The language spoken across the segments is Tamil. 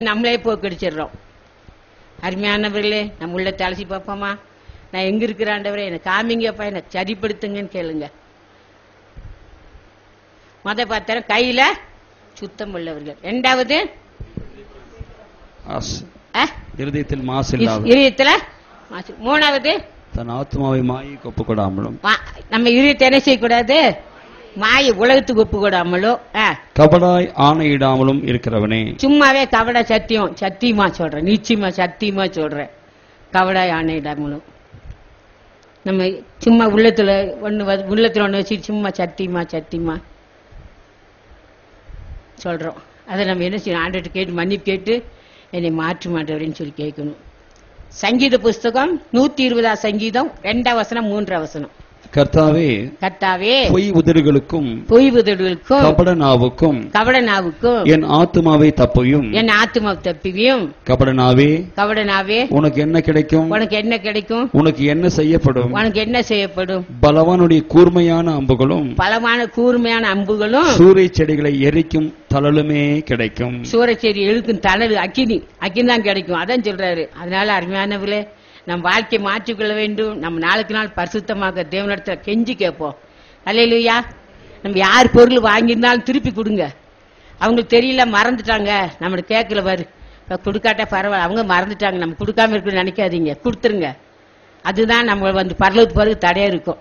நம்மளே போக்கடிச்சிடுறோம் அருமையானவர்களே நம்ம உள்ள அலசி பார்ப்போமா நான் எங்க இருக்கிற ஆண்டவரே எனக்கு காமிங்கப்பா எனக்கு சரிப்படுத்துங்கன்னு கேளுங்க மொத பார்த்தா கையில சுத்தம் உள்ளவர்கள் ரெண்டாவது ஆஸ்- அஹ், இருதயத்தில் மாசு இல்லாத இதயத்துல மாசு. மூணாவது தன் ஆத்மாவை மாயை ஒப்பு கொடாமலும் மா- நம்ம இதயத்தை என்ன செய்யக்கூடாது மாய உலகத்துக்கு ஒப்பு கூடாமலோ அஹ், கபடாய் ஆணையிடாமலும் இருக்கிறவனே சும்மாவே கவட சத்தியம் சத்தியமா சொல்றேன் நிச்சயமா சத்தியமா சொல்றேன் கவட ஆணையிடாமலும் நம்ம சும்மா உள்ளத்துல ஒண்ணு வ- உள்ளத்துல ஒண்ணு வச்சு சும்மா சத்தியமா சத்தியமா சொல்றோம் அதை நம்ம என்ன செய்யணும் ஆண்டுகிட்ட கேட்டு மன்னிப்பு கேட்டு என்னை மாற்று மாட்டவரேன்னு சொல்லி கேட்கணும் சங்கீத புஸ்தகம் நூத்தி இருபதாம் சங்கீதம் ரெண்டாம் வசனம் மூன்றாம் வசனம் கர்த்தாவே கர்த்தாவே பொய் உதடுகளுக்கும் பொய் புதடுகளுக்கும் கபட நாவுக்கும் கவட நாவுக்கும் என் ஆத்மாவை தப்பையும் என் ஆத்மா தப்பிவியும் கபட நாவே கவட நாவே உனக்கு என்ன கிடைக்கும் உனக்கு என்ன கிடைக்கும் உனக்கு என்ன செய்யப்படும் உனக்கு என்ன செய்யப்படும் பலவானுடைய கூர்மையான அம்புகளும் பலமான கூர்மையான அம்புகளும் சூறை செடிகளை எரிக்கும் தளலுமே கிடைக்கும் சூரச்சேரி எழுக்கும் தளரு அக்கினி அக்கினி தான் கிடைக்கும் அதான் சொல்றாரு அதனால அருமையானவர்களே நம் வாழ்க்கையை மாற்றிக்கொள்ள வேண்டும் நம்ம நாளுக்கு நாள் பரிசுத்தமாக தேவனிடத்துல கெஞ்சி கேட்போம் அல்லையா நம்ம யார் பொருள் வாங்கியிருந்தாலும் திருப்பி கொடுங்க அவங்களுக்கு தெரியல மறந்துட்டாங்க நம்மளை கேட்கல பாரு இப்ப கொடுக்காட்டா பரவாயில்ல அவங்க மறந்துட்டாங்க நம்ம கொடுக்காம இருக்குன்னு நினைக்காதீங்க கொடுத்துருங்க அதுதான் நம்ம வந்து பரலத்து பிறகு தடையா இருக்கும்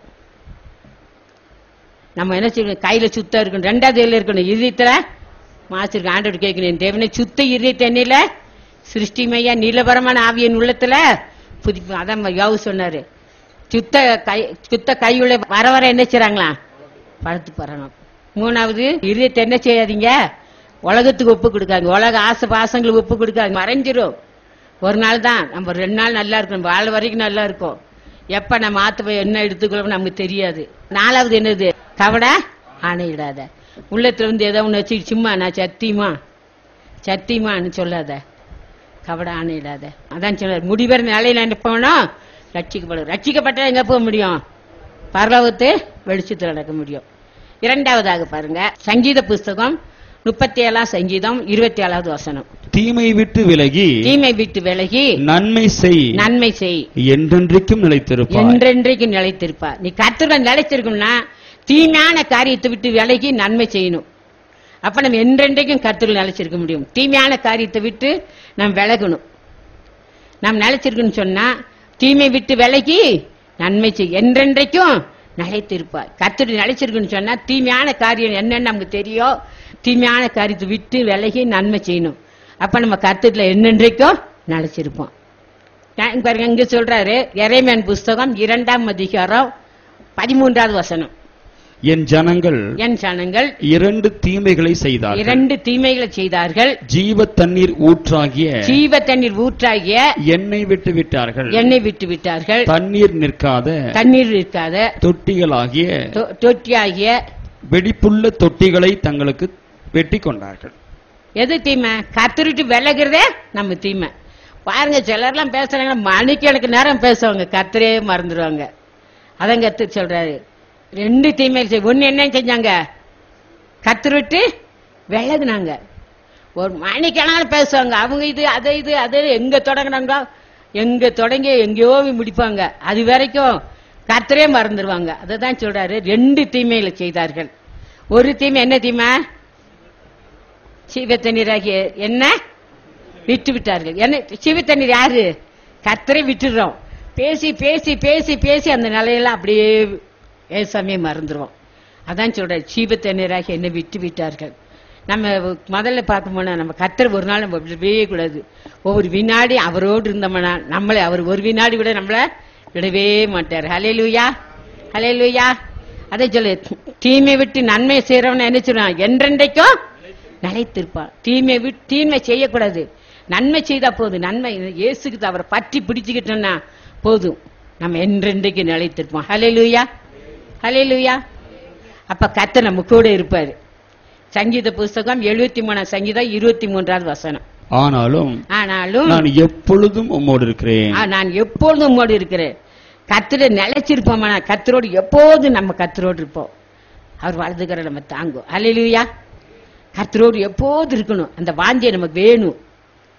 நம்ம என்ன செய்யணும் கையில சுத்தம் இருக்கணும் ரெண்டாவது கையில இருக்கணும் இதயத்துல மாசிருக்கு ஆண்டவர் கேட்கணும் என் தேவனை சுத்த இதயத்தை என்னில சிருஷ்டிமையா நீலபரமான ஆவியன் உள்ளத்துல புதுப்பி அதான் யோவு சொன்னாரு சுத்த கை சுத்த கையுள்ள வர வர என்ன செய்றாங்களா பழத்து போறாங்க மூணாவது இதயத்தை என்ன செய்யாதீங்க உலகத்துக்கு ஒப்பு கொடுக்காங்க உலக ஆசை பாசங்களுக்கு ஒப்பு கொடுக்காங்க மறைஞ்சிரும் ஒரு நாள் தான் நம்ம ரெண்டு நாள் நல்லா இருக்கணும் வாழ வரைக்கும் நல்லா இருக்கும் எப்ப நம்ம ஆத்து என்ன எடுத்துக்கிறோம் நமக்கு தெரியாது நாலாவது என்னது கவட ஆணையிடாத உள்ளத்துல இருந்து ஏதோ ஒண்ணு வச்சு சும்மா நான் சத்தியமா சத்தியமான்னு சொல்லாத கவட ஆணையிடாத அதான் சொன்னார் முடிவர நிலையில என்ன போனோம் ரட்சிக்கப்படும் ரட்சிக்கப்பட்டா எங்க போக முடியும் பரலோகத்து வெளிச்சத்தில் நடக்க முடியும் இரண்டாவதாக பாருங்க சங்கீத புஸ்தகம் முப்பத்தி ஏழாம் சங்கீதம் இருபத்தி ஏழாவது வசனம் தீமை விட்டு விலகி தீமை விட்டு விலகி நன்மை செய் நன்மை செய் என்றென்றைக்கும் நிலைத்திருப்பாய் என்றென்றைக்கு நிலைத்திருப்பா நீ கத்துடன் நிலைத்திருக்கணும்னா தீமையான காரியத்தை விட்டு விலகி நன்மை செய்யணும் அப்ப நம்ம என்றென்றைக்கும் கருத்துக்கள் நிலைச்சிருக்க முடியும் தீமையான காரியத்தை விட்டு நாம் விலகணும் நாம் நிலைச்சிருக்கணும் சொன்னா தீமை விட்டு விலகி நன்மை செய் என்றென்றைக்கும் நிலைத்திருப்பார் கத்துட்டு நிலைச்சிருக்குன்னு சொன்னா தீமையான காரியம் என்னன்னு நமக்கு தெரியும் தீமையான காரியத்தை விட்டு விலகி நன்மை செய்யணும் அப்ப நம்ம கத்துட்டுல என்னென்றைக்கும் நிலைச்சிருப்போம் நான் பாருங்க இங்க சொல்றாரு எரேமியன் புஸ்தகம் இரண்டாம் அதிகாரம் பதிமூன்றாவது வசனம் என் ஜனங்கள் என் சனங்கள் இரண்டு தீமைகளை செய்தார்கள் இரண்டு தீமைகளை செய்தார்கள் ஜீவ தண்ணீர் ஊற்றாகிய ஜீவ தண்ணீர் ஊற்றாகிய எண்ணெய் விட்டு விட்டார்கள் எண்ணெய் விட்டு விட்டார்கள் தண்ணீர் நிற்காத தண்ணீர் இருக்காத தொட்டிகளாகிய தொ- தொட்டியாகிய வெடிப்புள்ள தொட்டிகளை தங்களுக்கு வெட்டி கொண்டார்கள் எது தீமை கத்துருட்டு விலகிறதே நம்ம தீமை பாருங்க சிலர்லாம் பேசுறாங்க மணிக்கணக்கு நேரம் பேசுவாங்க கத்தரே மறந்துடுவாங்க அதான் கத்து சொல்றாரு ரெண்டு தீமை செய் ஒன்னு என்ன செஞ்சாங்க கத்துருட்டு விலகுனாங்க ஒரு மணிக்கணக்கான பேசுவாங்க அவங்க இது அதை இது அது எங்க தொடங்குனாங்க எங்க தொடங்கி எங்கேயோ போய் முடிப்பாங்க அது வரைக்கும் கத்தரே மறந்துடுவாங்க அதை தான் சொல்றாரு ரெண்டு தீமைகளை செய்தார்கள் ஒரு தீமை என்ன தீமை சிவத்தண்ணீராகிய என்ன விட்டு விட்டார்கள் என்ன சிவத்தண்ணீர் யாரு கத்தரை விட்டுடுறோம் பேசி பேசி பேசி பேசி அந்த நிலையெல்லாம் அப்படியே ஏசாமியே மறந்துடுவோம் அதான் சொல்றேன் சீபத்தண்ணீராக என்ன விட்டு விட்டார்கள் நம்ம முதல்ல பார்க்கணும்னா நம்ம கத்தர் ஒரு நாள் நம்ம விடவே கூடாது ஒவ்வொரு வினாடி அவரோடு இருந்தோம்னா நம்மளை அவர் ஒரு வினாடி விட நம்மளை விடவே மாட்டார் ஹலே லூயா ஹலே லூயா அதை சொல்லு தீமை விட்டு நன்மை செய்யறவன என்ன சொல்றான் என்றென்றைக்கும் நிலைத்திருப்பான் தீமை விட்டு தீமை செய்யக்கூடாது நன்மை செய்தா போதும் நன்மை இயேசுக்கு அவரை பற்றி பிடிச்சுக்கிட்டோம்னா போதும் நம்ம என்றென்றைக்கு நிலைத்திருப்போம் ஹலே லூயா ஹலே லூயா அப்ப கத்த நம்ம கூட இருப்பாரு சங்கீத புஸ்தகம் எழுபத்தி மூணாம் சங்கீதம் இருபத்தி மூன்றாவது வசனம் ஆனாலும் ஆனாலும் நான் எப்பொழுதும் உம்மோடு இருக்கிறேன் ஆ, நான் எப்பொழுதும் உம்மோடு இருக்கிறேன் கத்திர நிலைச்சிருப்போம் கத்தரோடு எப்போதும் நம்ம கத்தரோடு இருப்போம் அவர் வலதுகிற நம்ம தாங்கும் அல்லையா கர்த்தரோடு எப்போது இருக்கணும் அந்த வாஞ்சியை நமக்கு வேணும்